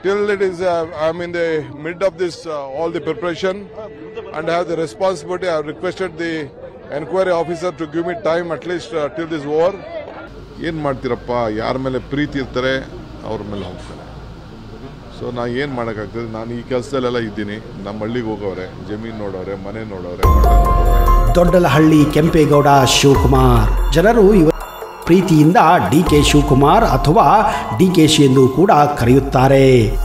till it is, uh, I'm in the mid of this, uh, all the preparation and I have the responsibility. I have requested the enquiry officer to give me time at least uh, till this over. ಏನು ಮಾಡ್ತೀರಪ್ಪ ಯಾರ ಮೇಲೆ ಪ್ರೀತಿ ಇರ್ತಾರೆ ಅವ್ರ ಮೇಲೆ ಹೋಗ್ತಾರೆ so ನಾ ಏನು ಮಾಡೋಕ್ಕಾಗ್ತದೆ ನಾನು ಈ ಕೆಲಸದಲ್ಲೆಲ್ಲ ಇದ್ದೀನಿ ನಮ್ಮ ಹಳ್ಳಿಗೆ ಹೋಗೋರೆ ಜಮೀನು ನೋಡೋರೆ ಮನೆ ನೋಡೋರೆ ಮಠ ನೋಡೋರೆ ದೊಡ್ಡಲಹಳ್ಳಿ ಕೆಂಪೇಗೌಡ ಶಿವಕುಮಾರ್ ಜನರು ಇವ ಪ್ರೀತಿಯಿಂದ ಡಿ ಕೆ ಶಿವಕುಮಾರ್ ಅಥವಾ ಡಿ ಕೆ ಶಿ ಎಂದು ಕೂಡ ಕರೆಯುತ್ತಾರೆ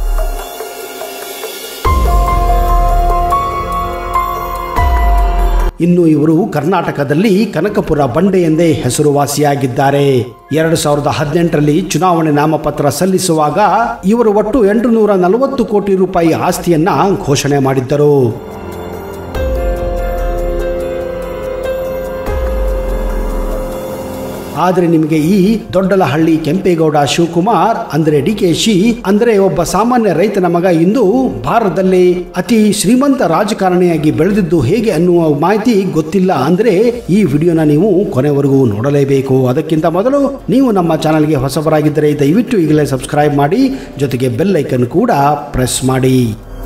ಇನ್ನು ಇವರು ಕರ್ನಾಟಕದಲ್ಲಿ ಕನಕಪುರ ಬಂಡೆ ಎಂದೇ ಹೆಸರುವಾಸಿಯಾಗಿದ್ದಾರೆ ಎರಡು ಸಾವಿರದ ಹದಿನೆಂಟರಲ್ಲಿ ಚುನಾವಣೆ ನಾಮಪತ್ರ ಸಲ್ಲಿಸುವಾಗ ಇವರು ಒಟ್ಟು ಎಂಟುನೂರ ನಲವತ್ತು ಕೋಟಿ ರೂಪಾಯಿ ಆಸ್ತಿಯನ್ನ ಘೋಷಣೆ ಮಾಡಿದ್ದರು ಆದರೆ ನಿಮಗೆ ಈ ದೊಡ್ಡಲಹಳ್ಳಿ ಕೆಂಪೇಗೌಡ ಶಿವಕುಮಾರ್ ಅಂದ್ರೆ ಡಿ ಕೆ ಶಿ ಅಂದ್ರೆ ಒಬ್ಬ ಸಾಮಾನ್ಯ ರೈತನ ಮಗ ಇಂದು ಭಾರತದಲ್ಲಿ ಅತಿ ಶ್ರೀಮಂತ ರಾಜಕಾರಣಿಯಾಗಿ ಬೆಳೆದಿದ್ದು ಹೇಗೆ ಅನ್ನುವ ಮಾಹಿತಿ ಗೊತ್ತಿಲ್ಲ ಅಂದ್ರೆ ಈ ವಿಡಿಯೋನ ನೀವು ಕೊನೆವರೆಗೂ ನೋಡಲೇಬೇಕು ಅದಕ್ಕಿಂತ ಮೊದಲು ನೀವು ನಮ್ಮ ಚಾನಲ್ಗೆ ಹೊಸಬರಾಗಿದ್ದರೆ ದಯವಿಟ್ಟು ಈಗಲೇ ಸಬ್ಸ್ಕ್ರೈಬ್ ಮಾಡಿ ಜೊತೆಗೆ ಬೆಲ್ ಐಕನ್ ಕೂಡ ಪ್ರೆಸ್ ಮಾಡಿ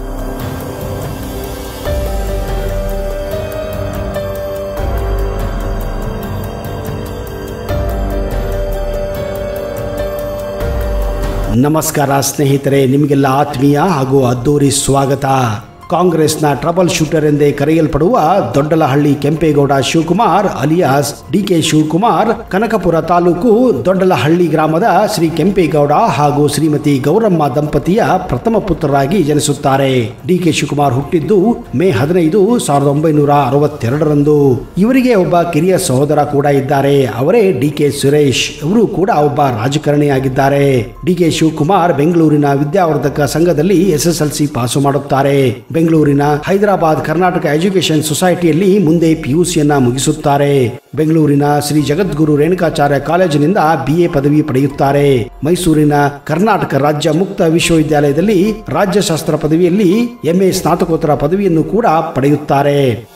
ನಮಸ್ಕಾರ ಸ್ನೇಹಿತರೆ ನಿಮಗೆಲ್ಲ ಆತ್ಮೀಯ ಹಾಗೂ ಅದ್ದೂರಿ ಸ್ವಾಗತ ಕಾಂಗ್ರೆಸ್ನ ಟ್ರಬಲ್ ಶೂಟರ್ ಎಂದೇ ಕರೆಯಲ್ಪಡುವ Doddalahalli Kempegowda Shivakumar alias D K Shivakumar Kanakapura taluk Doddalahalli ಗ್ರಾಮದ ಶ್ರೀ ಕೆಂಪೇಗೌಡ ಹಾಗೂ ಶ್ರೀಮತಿ ಗೌರಮ್ಮ ದಂಪತಿಯ ಪ್ರಥಮ ಪುತ್ರರಾಗಿ ಜನಿಸುತ್ತಾರೆ ಡಿ ಕೆ ಶಿವಕುಮಾರ್ ಹುಟ್ಟಿದ್ದು ಮೇ ಹದಿನೈದು ಸಾವಿರದ ಒಂಬೈನೂರ ಅರವತ್ತೆರಡರಂದು ಇವರಿಗೆ ಒಬ್ಬ ಕಿರಿಯ ಸಹೋದರ ಕೂಡ ಇದ್ದಾರೆ ಅವರೇ ಡಿ ಕೆ ಸುರೇಶ್ ಇವರು ಕೂಡ ಒಬ್ಬ ರಾಜಕಾರಣಿಯಾಗಿದ್ದಾರೆ ಡಿ ಕೆ ಶಿವಕುಮಾರ್ ಬೆಂಗಳೂರಿನ ವಿದ್ಯಾವರ್ಧಕ ಸಂಘದಲ್ಲಿ ಎಸ್ಎಸ್ಎಲ್ಸಿ ಪಾಸು ಮಾಡುತ್ತಾರೆ ಬೆಂಗಳೂರಿನ ಹೈದರಾಬಾದ್ ಕರ್ನಾಟಕ ಎಜುಕೇಶನ್ ಸೊಸೈಟಿಯಲ್ಲಿ ಮುಂದೆ ಪಿಯುಸಿಯನ್ನ ಮುಗಿಸುತ್ತಾರೆ ಬೆಂಗಳೂರಿನ ಶ್ರೀ ಜಗದ್ಗುರು ರೇಣುಕಾಚಾರ್ಯ ಕಾಲೇಜಿನಿಂದ ಬಿಎ ಪದವಿ ಪಡೆಯುತ್ತಾರೆ ಮೈಸೂರಿನ ಕರ್ನಾಟಕ ರಾಜ್ಯ ಮುಕ್ತ ವಿಶ್ವವಿದ್ಯಾಲಯದಲ್ಲಿ ರಾಜ್ಯಶಾಸ್ತ್ರ ಪದವಿಯಲ್ಲಿ ಎಂಎ ಸ್ನಾತಕೋತ್ತರ ಪದವಿಯನ್ನು ಕೂಡ ಪಡೆಯುತ್ತಾರೆ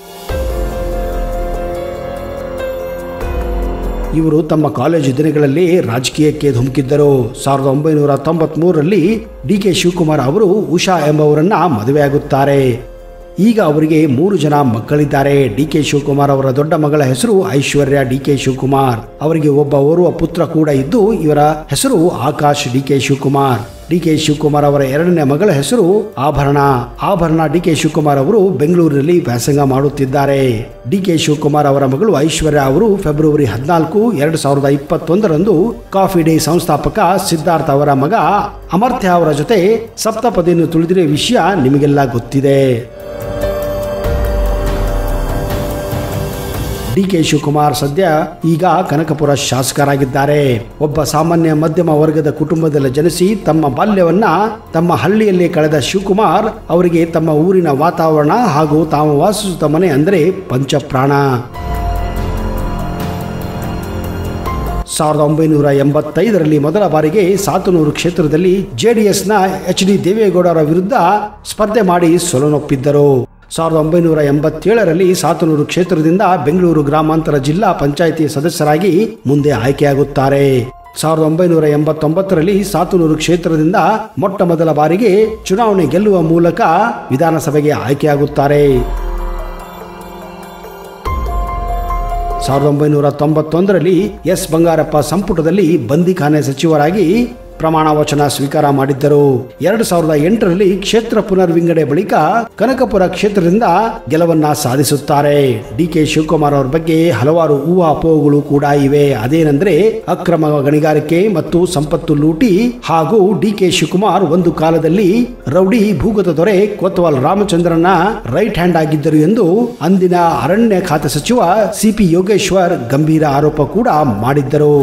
ಇವರು ತಮ್ಮ ಕಾಲೇಜು ದಿನಗಳಲ್ಲಿ ರಾಜಕೀಯಕ್ಕೆ ಧುಮುಕಿದ್ದರು ಸಾವಿರದ ಒಂಬೈನೂರ ತೊಂಬತ್ಮೂರರಲ್ಲಿ ಡಿ ಕೆ ಶಿವಕುಮಾರ್ ಅವರು ಉಷಾ ಎಂಬವರನ್ನ ಮದುವೆಯಾಗುತ್ತಾರೆ ಈಗ ಅವರಿಗೆ ಮೂರು ಜನ ಮಕ್ಕಳಿದ್ದಾರೆ ಡಿ ಕೆ ಶಿವಕುಮಾರ್ ಅವರ ದೊಡ್ಡ ಮಗಳ ಹೆಸರು ಐಶ್ವರ್ಯ ಡಿ ಕೆ ಶಿವಕುಮಾರ್ ಅವರಿಗೆ ಒಬ್ಬ ಓರ್ವ ಪುತ್ರ ಕೂಡ ಇದ್ದು ಇವರ ಹೆಸರು Akash D K Shivakumar D K Shivakumar ಅವರ ಎರಡನೇ ಮಗಳ ಹೆಸರು ಆಭರಣ ಆಭರಣ ಡಿ ಕೆ ಶಿವಕುಮಾರ್ ಅವರು ಬೆಂಗಳೂರಿನಲ್ಲಿ ವ್ಯಾಸಂಗ ಮಾಡುತ್ತಿದ್ದಾರೆ ಡಿ ಕೆ ಶಿವಕುಮಾರ್ ಅವರ ಮಗಳು ಐಶ್ವರ್ಯ ಅವರು ಫೆಬ್ರವರಿ ಹದಿನಾಲ್ಕು ಎರಡು ಸಾವಿರದ ಇಪ್ಪತ್ತೊಂದರಂದು ಕಾಫಿ ಡೇ ಸಂಸ್ಥಾಪಕ ಸಿದ್ಧಾರ್ಥ ಅವರ ಮಗ ಅಮರ್ಥ್ಯ ಅವರ ಜೊತೆ ಸಪ್ತಪದಿಯನ್ನು ತುಳಿದಿರುವ ವಿಷಯ ನಿಮಗೆಲ್ಲ ಗೊತ್ತಿದೆ ಡಿ ಕೆ ಶಿವಕುಮಾರ್ ಸದ್ಯ ಈಗ ಕನಕಪುರ ಶಾಸಕರಾಗಿದ್ದಾರೆ ಒಬ್ಬ ಸಾಮಾನ್ಯ ಮಧ್ಯಮ ವರ್ಗದ ಕುಟುಂಬದಲ್ಲಿ ಜನಿಸಿ ತಮ್ಮ ಬಾಲ್ಯವನ್ನ ತಮ್ಮ ಹಳ್ಳಿಯಲ್ಲಿ ಕಳೆದ ಶಿವಕುಮಾರ್ ಅವರಿಗೆ ತಮ್ಮ ಊರಿನ ವಾತಾವರಣ ಹಾಗೂ ತಾವು ವಾಸಿಸುತ್ತ ಮನೆ ಅಂದರೆ ಪಂಚಪ್ರಾಣ ಸಾವಿರದ ಒಂಬೈನೂರ ಎಂಬತ್ತೈದರಲ್ಲಿ ಮೊದಲ ಬಾರಿಗೆ ಸಾತನೂರು ಕ್ಷೇತ್ರದಲ್ಲಿ ಜೆಡಿಎಸ್ನ ಎಚ್ ಡಿ ದೇವೇಗೌಡರ ವಿರುದ್ಧ ಸ್ಪರ್ಧೆ ಮಾಡಿ ಸೋಲನೊಪ್ಪಿದ್ದರು ಸಾವಿರದ ಒಂಬೈನೂರ ಎಂಬತ್ತೇಳರಲ್ಲಿ ಸಾತನೂರು ಕ್ಷೇತ್ರದಿಂದ ಬೆಂಗಳೂರು ಗ್ರಾಮಾಂತರ ಜಿಲ್ಲಾ ಪಂಚಾಯಿತಿ ಸದಸ್ಯರಾಗಿ ಮುಂದೆ ಆಯ್ಕೆಯಾಗುತ್ತಾರೆ ಸಾವಿರದ ಒಂಬೈನೂರ ಎಂಬತ್ತೊಂಬತ್ತರಲ್ಲಿ ಸಾತನೂರು ಕ್ಷೇತ್ರದಿಂದ ಮೊಟ್ಟ ಮೊದಲ ಬಾರಿಗೆ ಚುನಾವಣೆ ಗೆಲ್ಲುವ ಮೂಲಕ ವಿಧಾನಸಭೆಗೆ ಆಯ್ಕೆಯಾಗುತ್ತಾರೆ ಸಾವಿರದ ಒಂಬೈನೂರ ತೊಂಬತ್ತೊಂದರಲ್ಲಿ ಎಸ್ ಬಂಗಾರಪ್ಪ ಸಂಪುಟದಲ್ಲಿ ಬಂದಿಖಾನೆ ಸಚಿವರಾಗಿ ಪ್ರಮಾಣ ವಚನ ಸ್ವೀಕಾರ ಮಾಡಿದ್ದರು ಎರಡು ಸಾವಿರದ ಎಂಟರಲ್ಲಿ ಕ್ಷೇತ್ರ ಪುನರ್ವಿಂಗಡೆ ಬಳಿಕ ಕನಕಪುರ ಕ್ಷೇತ್ರದಿಂದ ಗೆಲುವನ್ನ ಸಾಧಿಸುತ್ತಾರೆ ಡಿ ಕೆ ಶಿವಕುಮಾರ್ ಅವರ ಬಗ್ಗೆ ಹಲವಾರು ಊಹಾಪೋಹಗಳು ಕೂಡ ಇವೆ ಅದೇನೆಂದ್ರೆ ಅಕ್ರಮ ಗಣಿಗಾರಿಕೆ ಮತ್ತು ಸಂಪತ್ತು ಲೂಟಿ ಹಾಗೂ ಡಿ ಕೆ ಶಿವಕುಮಾರ್ ಒಂದು ಕಾಲದಲ್ಲಿ ರೌಡಿ ಭೂಗತ ದೊರೆ ಕೊತ್ವಾಲ್ ರಾಮಚಂದ್ರನ ರೈಟ್ ಹ್ಯಾಂಡ್ ಆಗಿದ್ದರು ಎಂದು ಅಂದಿನ ಅರಣ್ಯ ಖಾತೆ ಸಚಿವ ಸಿಪಿ ಯೋಗೇಶ್ವರ್ ಗಂಭೀರ ಆರೋಪ ಕೂಡ ಮಾಡಿದ್ದರು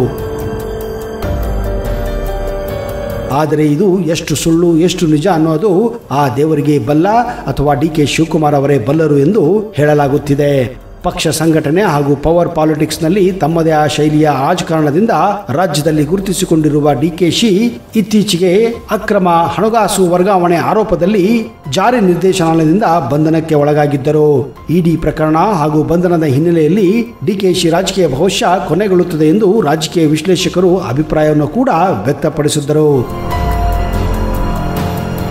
ಆದರೆ ಇದು ಎಷ್ಟು ಸುಳ್ಳು ಎಷ್ಟು ನಿಜ ಅನ್ನೋದು ಆ ದೇವರಿಗೆ ಬಲ್ಲ ಅಥವಾ ಡಿ ಕೆ ಶಿವಕುಮಾರ್ ಅವರೇ ಬಲ್ಲರು ಎಂದು ಹೇಳಲಾಗುತ್ತಿದೆ ಪಕ್ಷ ಸಂಘಟನೆ ಹಾಗೂ ಪವರ್ ಪಾಲಿಟಿಕ್ಸ್ನಲ್ಲಿ ತಮ್ಮದೇ ಆ ಶೈಲಿಯ ರಾಜಕಾರಣದಿಂದ ರಾಜ್ಯದಲ್ಲಿ ಗುರುತಿಸಿಕೊಂಡಿರುವ ಡಿಕೆಶಿ ಇತ್ತೀಚೆಗೆ ಅಕ್ರಮ ಹಣಕಾಸು ವರ್ಗಾವಣೆ ಆರೋಪದಲ್ಲಿ ಜಾರಿ ನಿರ್ದೇಶನಾಲಯದಿಂದ ಬಂಧನಕ್ಕೆ ಒಳಗಾಗಿದ್ದರು ಇಡಿ ಪ್ರಕರಣ ಹಾಗೂ ಬಂಧನದ ಹಿನ್ನೆಲೆಯಲ್ಲಿ ಡಿಕೆಶಿ ರಾಜಕೀಯ ಭವಿಷ್ಯ ಕೊನೆಗೊಳ್ಳುತ್ತದೆ ಎಂದು ರಾಜಕೀಯ ವಿಶ್ಲೇಷಕರು ಅಭಿಪ್ರಾಯವನ್ನು ಕೂಡ ವ್ಯಕ್ತಪಡಿಸಿದ್ದರು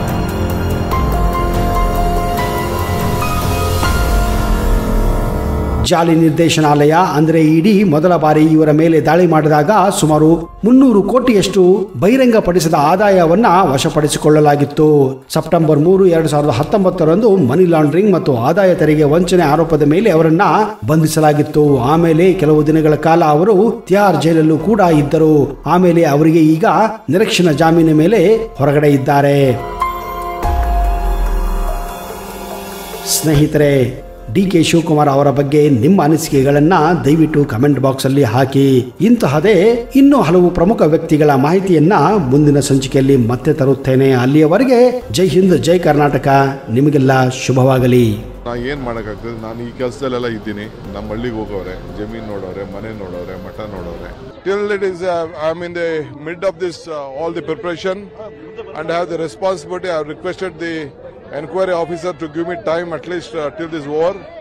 ಜಾಲಿ ನಿರ್ದೇಶನಾಲಯ ಅಂದ್ರೆ ಇಡಿ ಮೊದಲ ಬಾರಿ ಇವರ ಮೇಲೆ ದಾಳಿ ಮಾಡಿದಾಗ ಸುಮಾರು ಮುನ್ನೂರು ಕೋಟಿಯಷ್ಟು ಬಹಿರಂಗಪಡಿಸಿದ ಆದಾಯವನ್ನ ವಶಪಡಿಸಿಕೊಳ್ಳಲಾಗಿತ್ತು ಸೆಪ್ಟೆಂಬರ್ ಮೂರು ಎರಡು ಸಾವಿರದ ಹತ್ತೊಂಬತ್ತರಂದು ಮನಿ ಲಾಂಡ್ರಿಂಗ್ ಮತ್ತು ಆದಾಯ ತೆರಿಗೆ ವಂಚನೆ ಆರೋಪದ ಮೇಲೆ ಅವರನ್ನ ಬಂಧಿಸಲಾಗಿತ್ತು ಆಮೇಲೆ ಕೆಲವು ದಿನಗಳ ಕಾಲ ಅವರು ತಿಹಾರ್ ಜೈಲಲ್ಲೂ ಕೂಡ ಇದ್ದರು ಆಮೇಲೆ ಅವರಿಗೆ ಈಗ ನಿರೀಕ್ಷಣಾ ಜಾಮೀನಿನ ಮೇಲೆ ಹೊರಗಡೆ ಇದ್ದಾರೆ ಸ್ನೇಹಿತರೆ ಡಿ ಕೆ ಶಿವಕುಮಾರ್ ಅವರ ಬಗ್ಗೆ ನಿಮ್ಮ ಅನಿಸಿಕೆಗಳನ್ನ ದಯವಿಟ್ಟು ಕಮೆಂಟ್ ಬಾಕ್ಸ್ ಅಲ್ಲಿ ಹಾಕಿ ಇಂತಹದೇ ಇನ್ನೂ ಹಲವು ಪ್ರಮುಖ ವ್ಯಕ್ತಿಗಳ ಮಾಹಿತಿಯನ್ನ ಮುಂದಿನ ಸಂಚಿಕೆಯಲ್ಲಿ ಮತ್ತೆ ತರುತ್ತೇನೆ ಅಲ್ಲಿಯವರೆಗೆ ಜೈ ಹಿಂದ್ ಜೈ ಕರ್ನಾಟಕ ನಿಮಗೆಲ್ಲ ಶುಭವಾಗಲಿ ನಾ ಏನ್ ಮಾಡಕ್ಕಾಗ್ತದೆ ನಾನು ಈ ಕೆಲಸದಲ್ಲೆಲ್ಲ ಇದ್ದೀನಿ ನಮ್ಮ ಹಳ್ಳಿಗೆ ಹೋಗೋರೆ ಜಮೀನ್ ನೋಡೋರೆ ಮನೆ ನೋಡೋರೆ ಮಠ ನೋಡೋರೆ till it is I am in the mid of this all the preparation and have the responsibility I requested the enquiry officer to give me time at least uh, till this war